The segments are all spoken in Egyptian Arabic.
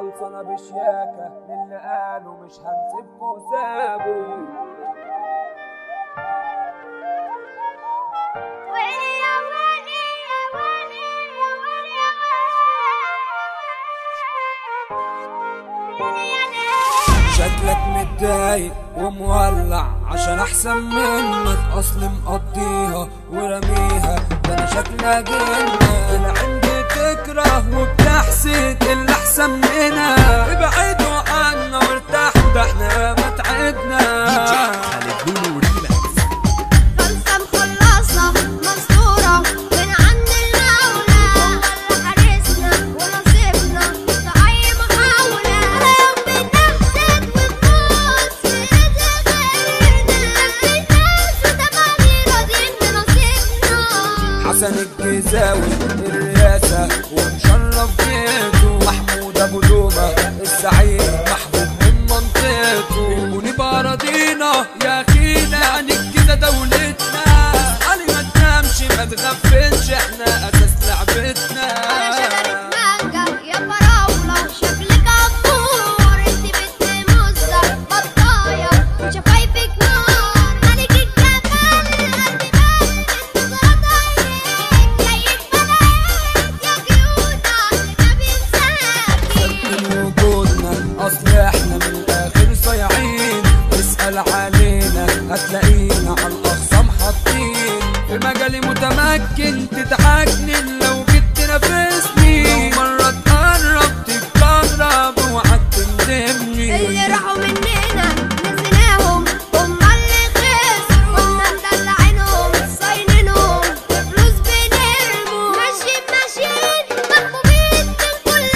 خلصنا بشياكة للي قالوا مش هنسيبكوا سابوا شكلك متضايق ومولع عشان احسن منك اصل مقضيها ورميها ده انا شكلها جنة انا عندي تكره وبتحسد اللي احسن منها ابعدوا عنا وارتاحوا ده احنا ما تعبنا خالد لولو ريماكس خلصة مخلصة مستورة من عند المولى والله حارسنا ونصيبنا في أي محاولة على يوم بنحسد ونبوس في إيد غيرنا في ناس وتمامي راضيين بنصيبنا حسن الجزاوي الرئاسة ومشرف بيته محمود ابو دومة السعيد محبوب من منطقته ونبقى راضينا يا اخينا يعني كده دولتنا علي ما تنامش ما تغفلش احنا اساس لعبتنا أنا شجرة مانجا يا فراولة شكلك أمور انت بنت موزة بطاية وشفايفك نار ملك الجمال قلبي مات انت غطايك جايك بلاك يا كيوتة ما بينساكي من وجودنا اصل احنا من الاخر صايعين اسأل علينا هتلاقينا على الاخصام حاطين في مجالي متمكن تتعجنن لو جيت تنافسني لو مرة تقرب تتكهرب اوعى تندمني اللي راحوا مننا نسيناهم هم اللي خسروا كنا مدلعينهم صاينينهم بفلوس بنرموا ماشيين ماشيين محبوبين من كل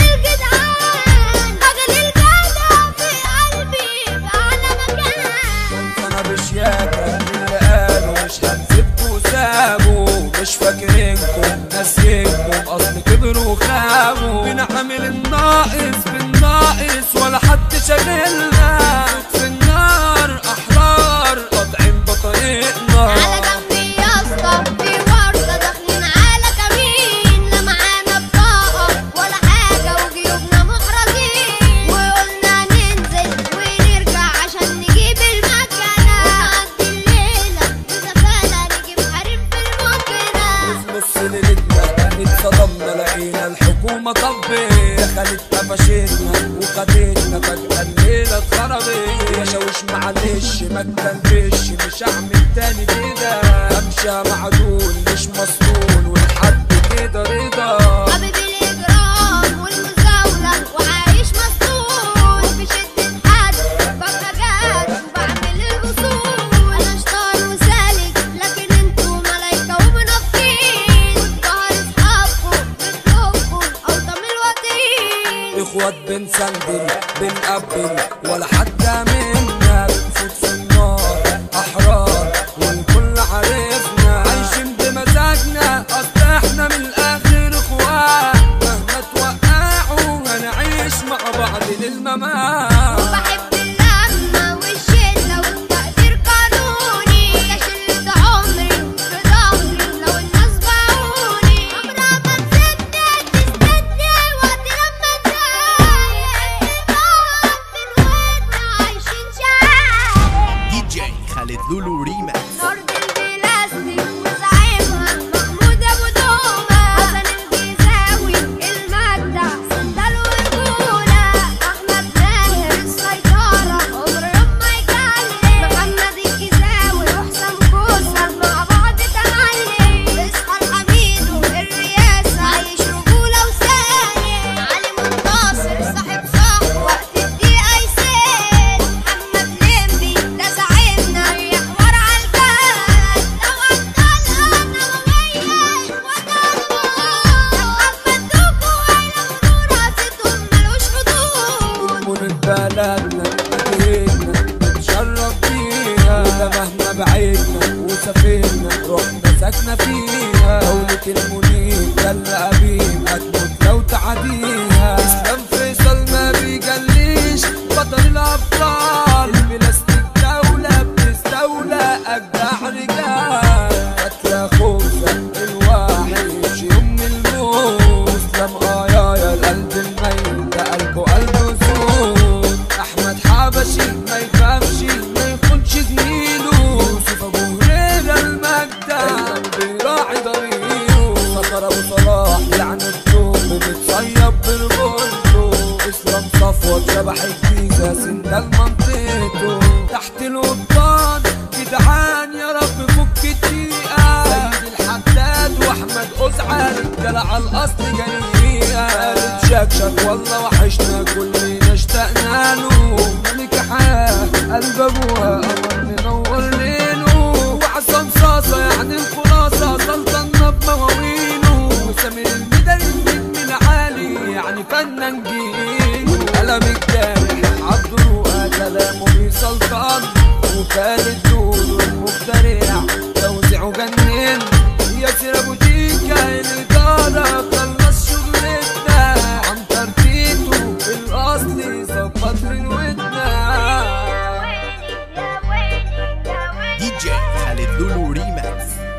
الجدعان راجل الجدع في قلبي في أعلى مكان انا بشياكة اللي قالوا مش هنسيبكوا سابوا مش فاكرينكم ناسينكم اصل كبروا وخابوا بنعمل الناقص بالناقص ولا حد شاغلنا في النار احرار قاطعين بطريقنا على جنبي يا اسطى في وردة داخلين على كمين لا معانا بطاقة ولا حاجة وجيوبنا محرزين وقلنا ننزل ونرجع عشان نجيب المكنة ونعدي الليلة بزفالة نجيب حريم في المكنة في نص ليلتنا اتصدمنا لقينا الحكومة طبت دخلت قفشتنا وخدتنا فجأة الليلة اتخربت يا شاوش معلش ما تكلبش مش هعمل تاني كده امشي معدول مش مسطول ولحد كده رضا حبيب الإجرام والمزاولة وعايش مسطول وفي شدة حد ببقى جاد وبعمل الوصول أنا شطار وسالك لكن انتوا ملايكة ومنافقين والظهر اصحابكم بتلوكوا أوطى من الوطين اخوات بنسندل بنقبل ولا حد منا بنفوت في النار احرار والكل عارفنا عايشين بمزاجنا اصل احنا من الاخر اخوات مهما توقعوا هنعيش مع بعض للممات وبحب اللمة والشلة والتقدير قانوني وده شلة عمري في ظهري لو الناس باعوني عمرها ما تسيبني تستني وقت لما نضايق نقف بنودنا عايشين شعايق دي جي خالد لولو ريماكس أرض البلاستيك وزعيمها محمود أبو دومة حسن الجيزاوي المجدع سندال ورجولة أحمد ماهر وحشنا كلنا اشتقنا له ملك حياة قلب ابوها قمر منور ليله وعصام صاصة يعني الخلاصة سلطنا بمواويله وسامي المدري من العالي يعني فنان جيل والقلم الجارح عبد الرؤى كلامه بيسلطن وخالد دود والمخترع توزيعه جنن ياسر ابو تيكا الاداره خلص شغلتنا عن ترتيبه الاصلي ظبط من ودنا دي جي خالد لولو ريماكس